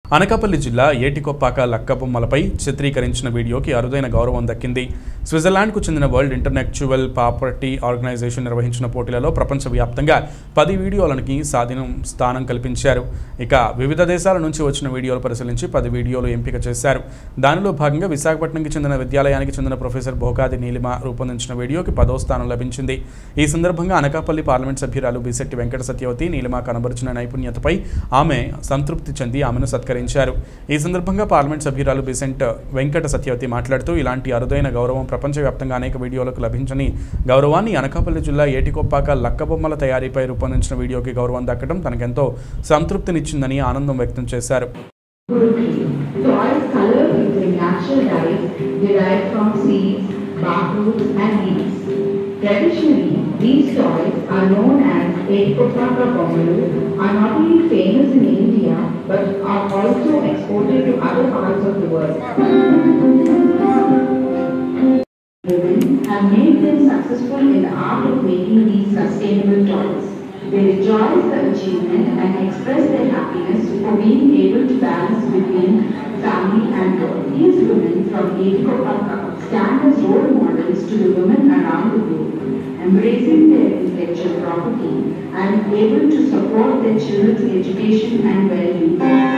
అనకాపల్లి జిల్లా ఏటికొప్పాక లక్కబొమ్మలపై చిత్రీకరించిన వీడియోకి అరుదైన గౌరవం దక్కింది స్విట్జర్లాండ్కు చెందిన వరల్డ్ ఇంటర్నెక్చువల్ ప్రాపర్టీ ఆర్గనైజేషన్ నిర్వహించిన పోటీలలో ప్రపంచవ్యాప్తంగా పది వీడియోలకి స్వాధీనం స్థానం కల్పించారు ఇక వివిధ దేశాల నుంచి వచ్చిన వీడియోలు పరిశీలించి పది వీడియోలు ఎంపిక చేశారు దానిలో భాగంగా విశాఖపట్నంకి చెందిన విద్యాలయానికి చెందిన ప్రొఫెసర్ భోగాది నీలిమ రూపొందించిన వీడియోకి పదో స్థానం లభించింది ఈ సందర్భంగా అనకాపల్లి పార్లమెంట్ సభ్యురాలు బిశెట్టి వెంకట సత్యవతి నీలిమ కనబరిచిన నైపుణ్యతపై ఆమె సంతృప్తి చెంది ఆమెను సత్కరించారు ఈ సందర్భంగా పార్లమెంట్ సభ్యురాలు బిసెంట్ వెంకట సత్యవతి మాట్లాడుతూ ఇలాంటి అరుదైన గౌరవం ప్రపంచవ్యాప్తంగా అనేక వీడియోలకు లభించని గౌరవాన్ని అనకాపల్లి జిల్లా ఏటికొప్పాక లక్కబొమ్మల తయారీపై రూపొందించిన వీడియోకి గౌరవం దక్కడం తనకెంతో సంతృప్తినిచ్చిందని ఆనందం వ్యక్తం చేశారు Toys colored using natural dyes derived from seeds, bark roots and leaves. Traditionally, these toys are known as Ekopaka Bomalu are not only famous in India but are also exported to other parts of the world. Women have made them successful in the art of making these sustainable toys. They rejoice the achievement and express their happiness for being able to balance between family and work. These women from Ekopaka stand as role models to the women around the globe, embracing their intellectual property and able to support their children's education and well-being.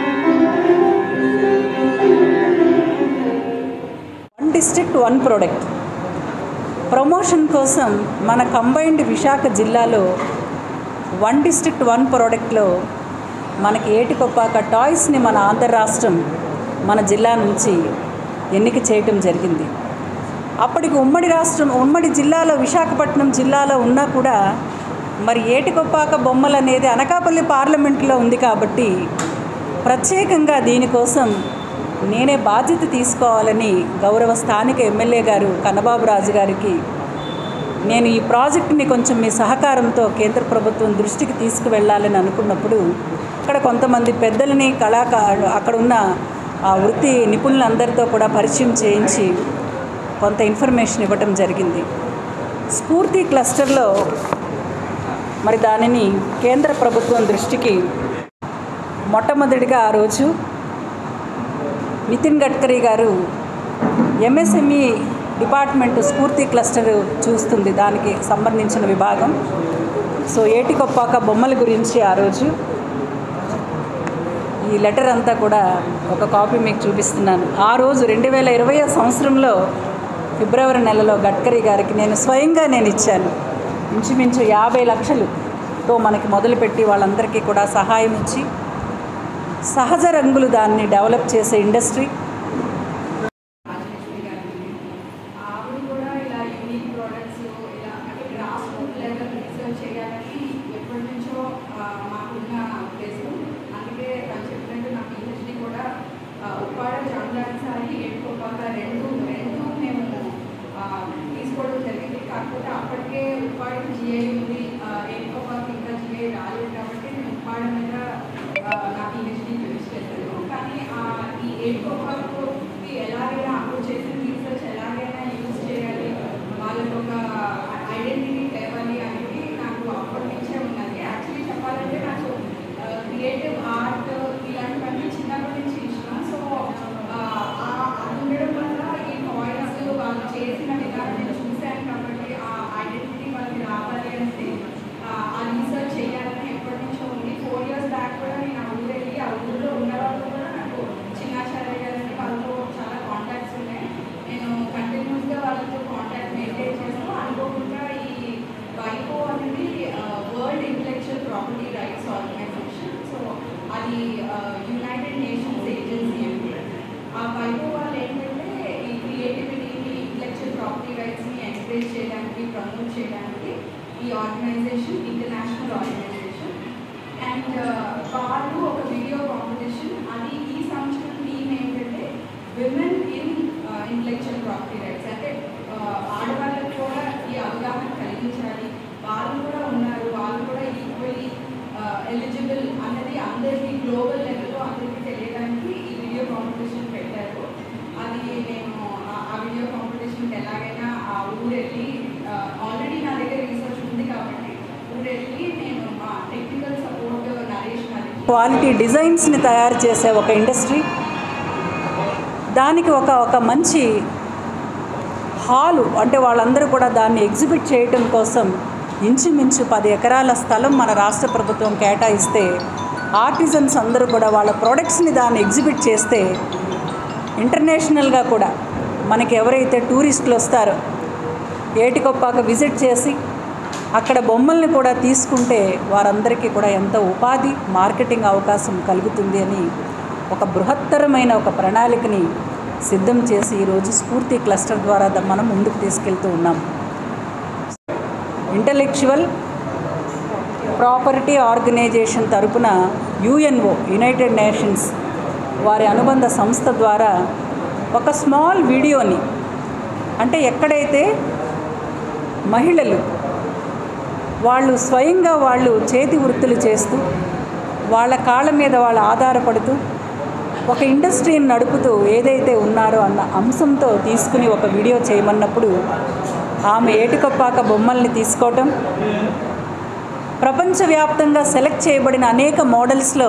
One district one product promotion కోసం మన combined Visakha జిల్లాలో one district one ప్రోడక్ట్లో మనకి ఏటికొప్పాక టాయ్స్ని మన ఆంధ్ర రాష్ట్రం మన జిల్లా నుంచి ఎన్నిక చేయటం జరిగింది అప్పటికి ఉమ్మడి రాష్ట్రం ఉమ్మడి జిల్లాలో విశాఖపట్నం జిల్లాలో ఉన్నా కూడా మరి ఏటికొప్పాక బొమ్మలు అనేది అనకాపల్లి పార్లమెంట్లో ఉంది కాబట్టి ప్రత్యేకంగా దీనికోసం నేనే బాధ్యత తీసుకోవాలని గౌరవ స్థానిక ఎమ్మెల్యే గారు కన్నబాబు రాజు గారికి నేను ఈ ప్రాజెక్టుని కొంచెం మీ సహకారంతో కేంద్ర ప్రభుత్వం దృష్టికి తీసుకువెళ్ళాలని అనుకున్నప్పుడు అక్కడ కొంతమంది పెద్దలని కళాకారు అక్కడ ఉన్న ఆ వృత్తి నిపుణులందరితో కూడా పరిచయం చేయించి కొంత ఇన్ఫర్మేషన్ ఇవ్వటం జరిగింది స్ఫూర్తి క్లస్టర్లో మరి దానిని కేంద్ర ప్రభుత్వం దృష్టికి మొట్టమొదటిగా ఆ రోజు నితిన్ గడ్కరీ గారు ఎంఎస్ఎంఈ డిపార్ట్మెంట్ స్ఫూర్తి క్లస్టర్ చూస్తుంది దానికి సంబంధించిన విభాగం సో ఏటికొప్పాక బొమ్మల గురించి ఆ రోజు ఈ లెటర్ అంతా కూడా ఒక కాపీ మీకు చూపిస్తున్నాను ఆ రోజు రెండు వేల ఇరవై సంవత్సరంలో ఫిబ్రవరి నెలలో గడ్కరీ గారికి నేను స్వయంగా నేను ఇచ్చాను ఇంచుమించు యాభై లక్షలుతో మనకి మొదలుపెట్టి వాళ్ళందరికీ కూడా సహాయం ఇచ్చి సహజ రంగులు దాన్ని డెవలప్ చేసే ఇండస్ట్రీ ఆవిడ కూడా ఇలా యూనిక్ ప్రోడక్ట్స్ ఇలా అంటే గ్రాస్ రూట్ లెవెల్ రీసెర్చ్ చేయాలని ఎప్పటి నుంచో ఆ, మాకున్న ఉద్దేశం అందుకే తను చెప్పినట్టు నా పిహెచ్డి కూడా ఆ, ఉప్పాడ జాంగ్లాన్సారి ఏడుకోపాక రెండు రెండు మేము ఆ, తీసుకోవడం జరిగింది కాకపోతే అప్పటికే ఉప్పాడ జిఐ ఉంది ఏడుకోపాక ఇంకా జిఐ రాలేదు కాబట్టి నేను ఉప్పాడ మీద ఆ, నా పిహెచ్డి ఫినిష్ చేశాను కానీ ఆ, ఈ ఏడుకోపాకి ఎలాగైనా అప్రోచ్ చేసిన రీసెర్చ్ ఎలాగైనా యూజ్ చేయాలి వాళ్ళకి ఒక ఐడెంటిటీ తేవాలి అనేది నాకు అప్పటి నుంచే ఉన్నది యాక్చువల్లీ చెప్పాలంటే నాకు క్రియేటివ్ ఆర్ట్ ఇలాంటివన్నీ చిన్నప్పటి నుంచి ఇష్టం సో అది ఉండడం వల్ల ఈ టాయ్స్ వాళ్ళు చేసిన విధానం నేను చూశాను కాబట్టి ఆ ఐడెంటిటీ వాళ్ళకి రావాలి అనేది ఆ రీసెర్చ్ చేయాలని ఎప్పటి నుంచో ఉంది ఫోర్ ఇయర్స్ బ్యాక్ కూడా నేను ఆ ఊరు వెళ్ళి ఆ ఊళ్ళో ఉన్న వాళ్ళు కూడా నాకు చిన్నాచార్య గారిని వాళ్ళతో చాలా కాంటాక్ట్స్ ఉన్నాయి నేను కంటిన్యూస్గా వాళ్ళతో కాంటాక్ట్ మెయింటైన్ చేస్తూ అనుకోకుండా ఈ వైకో అనేది world intellectual property rights organisation so అది యునైటెడ్ నేషన్స్ ఏజెన్సీ అండి ఆ వైకో వాళ్ళు ఏంటంటే ఈ క్రియేటివిటీని ఇంటలెక్చువల్ ప్రాపర్టీ రైట్స్ని ఎంకరేజ్ చేయడానికి ప్రమోట్ చేయడానికి ఈ ఆర్గనైజేషన్ ఇంటర్నేషనల్ ఆర్గనైజేషన్ అండ్ వాళ్ళు ఒక వీడియో కాంపిటీషన్ అది ఈ సంవత్సరం థీమ్ ఏంటంటే women in intellectual property rights అంటే uh, ఆడవాళ్ళకు కూడా ఈ అవగాహన కలిగించాలి వాళ్ళు కూడా ఉన్నారు వాళ్ళు కూడా ఈక్వల్లీ ఎలిజిబుల్ అన్నది అందరికీ గ్లోబల్ లెవెల్లో అందరికీ తెలియడానికి ఈ వీడియో కాంపిటీషన్ పెట్టారు అది నేను ఆ- ఆ వీడియో కాంపిటీషన్కి ఎలాగైనా ఆ ఊరు వెళ్ళి ఆల్రెడీ నా దగ్గర రీసెర్చ్ ఉంది కాబట్టి ఊరు వెళ్ళి క్వాలిటీ డిజైన్స్ని తయారు చేసే ఒక ఇండస్ట్రీ దానికి ఒక ఒక మంచి హాలు అంటే వాళ్ళందరూ కూడా దాన్ని ఎగ్జిబిట్ చేయటం కోసం ఇంచుమించు పది ఎకరాల స్థలం మన రాష్ట్ర ప్రభుత్వం కేటాయిస్తే ఆర్టిజన్స్ అందరూ కూడా వాళ్ళ ప్రొడక్ట్స్ని దాన్ని ఎగ్జిబిట్ చేస్తే ఇంటర్నేషనల్గా కూడా మనకి ఎవరైతే టూరిస్టులు వస్తారో ఏటికొప్పాక విజిట్ చేసి అక్కడ బొమ్మల్ని కూడా తీసుకుంటే వారందరికీ కూడా ఎంత ఉపాధి మార్కెటింగ్ అవకాశం కలుగుతుంది అని ఒక బృహత్తరమైన ఒక ప్రణాళికని సిద్ధం చేసి ఈరోజు స్ఫూర్తి క్లస్టర్ ద్వారా ద- మనం ముందుకు తీసుకెళ్తూ ఉన్నాం ఇంటలెక్చువల్ ప్రాపర్టీ ఆర్గనైజేషన్ తరపున యుఎన్ఓ యునైటెడ్ నేషన్స్ వారి అనుబంధ సంస్థ ద్వారా ఒక స్మాల్ వీడియోని అంటే ఎక్కడైతే మహిళలు వాళ్ళు స్వయంగా వాళ్ళు చేతి వృత్తులు చేస్తూ వాళ్ళ కాళ్ళ మీద వాళ్ళు ఆధారపడుతూ ఒక ఇండస్ట్రీని నడుపుతూ ఏదైతే ఉన్నారో అన్న అంశంతో తీసుకుని ఒక వీడియో చేయమన్నప్పుడు ఆమె ఏటికొప్పాక బొమ్మల్ని తీసుకోవటం ప్రపంచవ్యాప్తంగా సెలెక్ట్ చేయబడిన అనేక మోడల్స్లో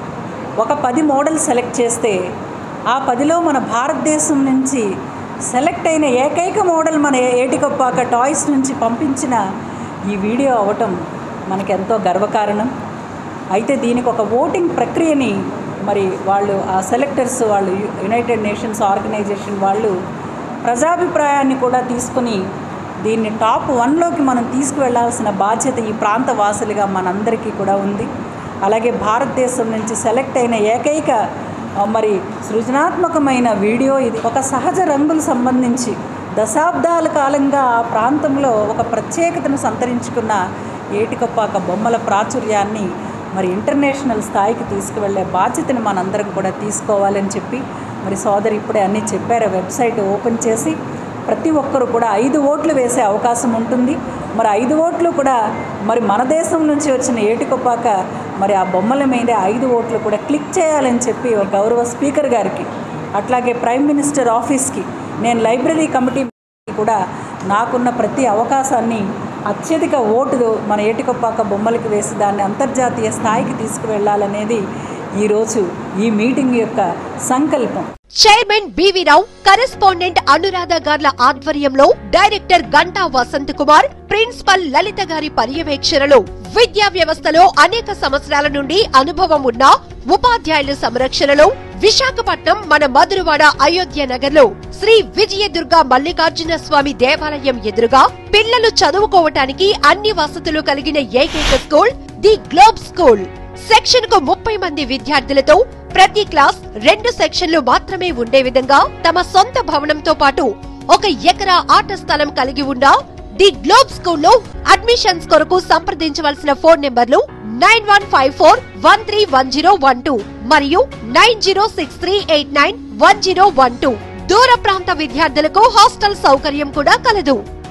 ఒక పది మోడల్ సెలెక్ట్ చేస్తే ఆ పదిలో మన భారతదేశం నుంచి సెలెక్ట్ అయిన ఏకైక మోడల్ మన ఏటికొప్పాక టాయ్స్ నుంచి పంపించిన ఈ వీడియో అవటం మనకెంతో గర్వకారణం అయితే దీనికి ఒక ఓటింగ్ ప్రక్రియని మరి వాళ్ళు ఆ సెలెక్టర్స్ వాళ్ళు యు- యునైటెడ్ నేషన్స్ ఆర్గనైజేషన్ వాళ్ళు ప్రజాభిప్రాయాన్ని కూడా తీసుకుని దీన్ని టాప్ వన్లోకి మనం తీసుకువెళ్లాల్సిన బాధ్యత ఈ ప్రాంత వాసులుగా మనందరికీ కూడా ఉంది అలాగే భారతదేశం నుంచి సెలెక్ట్ అయిన ఏకైక ఆ, మరి సృజనాత్మకమైన వీడియో ఇది ఒక సహజ రంగులు సంబంధించి దశాబ్దాల కాలంగా ఆ ప్రాంతంలో ఒక ప్రత్యేకతను సంతరించుకున్న ఏటికొప్పాక బొమ్మల ప్రాచుర్యాన్ని మరి ఇంటర్నేషనల్ స్థాయికి తీసుకువెళ్ళే బాధ్యతను మనందరం కూడా తీసుకోవాలని చెప్పి మరి సోదరి ఇప్పుడే అన్నీ చెప్పారు వెబ్సైట్ ఓపెన్ చేసి ప్రతి ఒక్కరు కూడా ఐదు ఓట్లు వేసే అవకాశం ఉంటుంది మరి ఐదు ఓట్లు కూడా మరి మన దేశం నుంచి వచ్చిన ఏటికొప్పాక మరి ఆ బొమ్మల మీద ఐదు ఓట్లు కూడా క్లిక్ చేయాలని చెప్పి ఒక గౌరవ స్పీకర్ గారికి అట్లాగే ప్రైమ్ మినిస్టర్ ఆఫీస్కి నేను లైబ్రరీ కమిటీ కూడా నాకున్న ప్రతి అవకాశాన్ని అత్యధిక ఓటు మన ఏటికొప్పాక బొమ్మలకి వేసి దాన్ని అంతర్జాతీయ స్థాయికి తీసుకువెళ్ళాలనేది ఈరోజు ఈ మీటింగ్ యొక్క సంకల్పం chairman B V Rao correspondent Anuradha గార్ల ఆధ్వర్యంలో డైరెక్టర్ గంటా వసంత్ కుమార్ ప్రిన్సిపల్ లలిత గారి పర్యవేక్షణలో విద్యా వ్యవస్థలో అనేక సంవత్సరాల నుండి అనుభవం ఉన్న ఉపాధ్యాయుల సంరక్షణలో విశాఖపట్నం మన మధురవాడ అయోధ్య నగర్లో శ్రీ విజయదుర్గ మల్లికార్జున స్వామి దేవాలయం ఎదురుగా పిల్లలు చదువుకోవటానికి అన్ని వసతులు కలిగిన ఏకైక school the globe school section కు ముప్పై మంది విద్యార్థులతో ప్రతి క్లాస్ రెండు సెక్షన్లు మాత్రమే ఉండే విధంగా తమ సొంత భవనంతో పాటు ఒక ఎకరా ఆట స్థలం కలిగి ఉన్న ది గ్లోబ్ స్కూల్లో అడ్మిషన్స్ కొరకు సంప్రదించవలసిన ఫోన్ నెంబర్లు nine one five four one three one zero one two మరియు nine zero six three eight nine one zero one two దూర ప్రాంత విద్యార్థులకు హాస్టల్ సౌకర్యం కూడా కలదు